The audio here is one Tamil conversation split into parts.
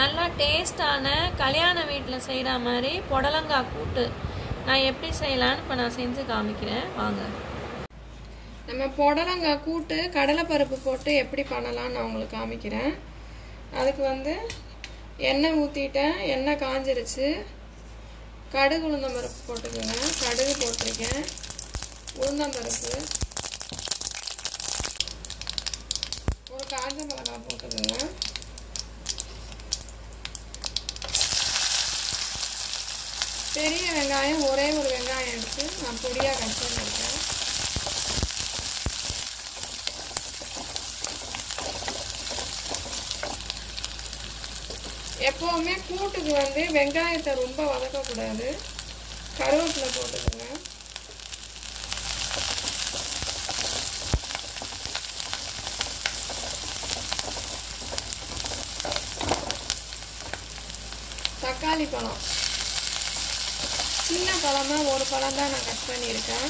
நல்லா டேஸ்டான கல்யாண வீட்டில் செய்கிற மாதிரி புடலங்காய் கூட்டு நான் எப்படி செய்யலான்னு இப்போ நான் செஞ்சு காமிக்கிறேன் வாங்க நம்ம புடலங்காய் கூட்டு கடலைப்பருப்பு போட்டு எப்படி பண்ணலாம்னு நான் உங்களுக்கு காமிக்கிறேன் அதுக்கு வந்து எண்ணெய் ஊற்றிட்டேன் எண்ணெய் காஞ்சிருச்சு கடுகு உளுந்தம்பருப்பு போட்டுக்கோங்க கடுகு போட்டிருக்கேன் உளுந்தம்பருப்பு ஒரு காஞ்ச மிளகாய் போட்டுக்கோங்க பெரிய வெங்காயம் ஒரே ஒரு வெங்காயம் எடுத்து நான் பொடியாக கட் பண்ணியிருக்கேன் எப்போவுமே கூட்டுக்கு வந்து வெங்காயத்தை ரொம்ப வதக்கக்கூடாது கருவேப்பிலை போட்டுக்கோங்க தக்காளி பழம் சின்ன பழமா ஒரு பழம் தான் நான் கட் பண்ணியிருக்கேன்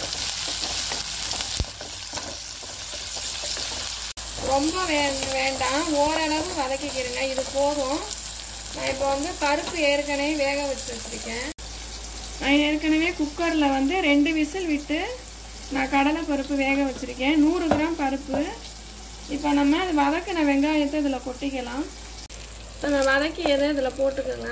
ரொம்ப வே வேண்டாம் ஓரளவு வதக்கிக்கிறேங்க இது போதும் நான் இப்போ வந்து பருப்பு ஏற்கனவே வேக வச்சு வச்சுருக்கேன் நான் ஏற்கனவே குக்கரில் வந்து ரெண்டு விசில் விட்டு நான் கடலை பருப்பு வேக வச்சுருக்கேன் நூறு கிராம் பருப்பு இப்போ நம்ம அது வதக்கின வெங்காயத்தை இதில் கொட்டிக்கலாம் இப்போ நான் வதக்கியதை இதில் போட்டுக்கோங்க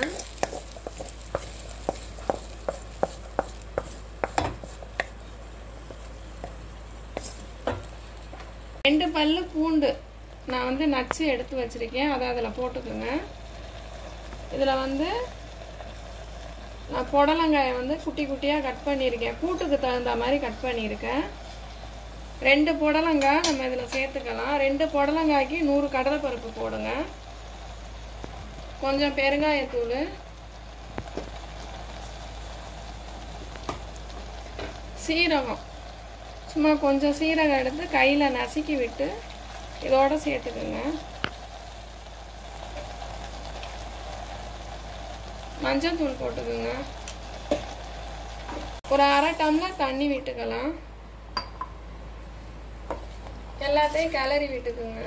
ரெண்டு பல்லு பூண்டு நான் வந்து நச்சு எடுத்து வச்சுருக்கேன் அதை அதில் போட்டுக்கோங்க இதில் வந்து நான் புடலங்காயை வந்து குட்டி குட்டியாக கட் பண்ணியிருக்கேன் கூட்டுக்கு தகுந்த மாதிரி கட் பண்ணியிருக்கேன் ரெண்டு புடலங்காய் நம்ம இதில் சேர்த்துக்கலாம் ரெண்டு புடலங்காய்க்கு நூறு கடலைப்பருப்பு போடுங்க கொஞ்சம் பெருங்காயத்தூள் சீரகம் சும்மா கொஞ்சம் சீரகம் எடுத்து கையில் நசுக்கி விட்டு இதோட சேர்த்துக்குங்க மஞ்சள் தூள் போட்டுக்குங்க ஒரு அரை டம்ளர் தண்ணி விட்டுக்கலாம் எல்லாத்தையும் கிளறி விட்டுக்குங்க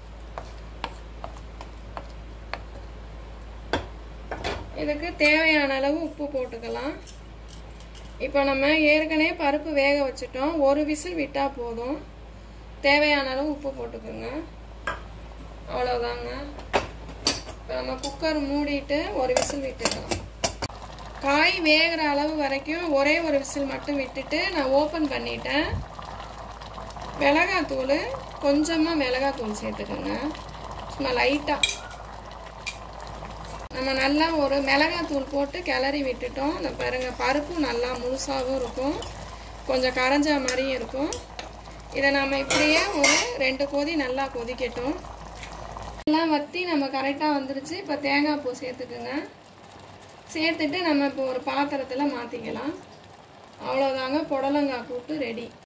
இதுக்கு தேவையான அளவு உப்பு போட்டுக்கலாம் இப்போ நம்ம ஏற்கனவே பருப்பு வேக வச்சுட்டோம் ஒரு விசில் விட்டால் போதும் தேவையான அளவு உப்பு போட்டுக்கோங்க அவ்வளோதாங்க இப்போ நம்ம குக்கர் மூடிட்டு ஒரு விசில் விட்டுக்கலாம் காய் வேகிற அளவு வரைக்கும் ஒரே ஒரு விசில் மட்டும் விட்டுட்டு நான் ஓப்பன் பண்ணிட்டேன் மிளகாத்தூள் கொஞ்சமாக மிளகாத்தூள் சேர்த்துக்கோங்க சும்மா லைட்டாக நம்ம நல்லா ஒரு மிளகாத்தூள் போட்டு கிளறி விட்டுட்டோம் இந்த பாருங்க பருப்பும் நல்லா முழுசாகவும் இருக்கும் கொஞ்சம் கரைஞ்ச மாதிரியும் இருக்கும் இதை நம்ம இப்படியே ஒரு ரெண்டு கொதி நல்லா கொதிக்கட்டும் எல்லாம் வற்றி நம்ம கரெக்டாக வந்துருச்சு இப்போ தேங்காய் பூ சேர்த்துக்குங்க சேர்த்துட்டு நம்ம இப்போ ஒரு பாத்திரத்தில் மாற்றிக்கலாம் அவ்வளோதாங்க புடலங்காய் கூட்டு ரெடி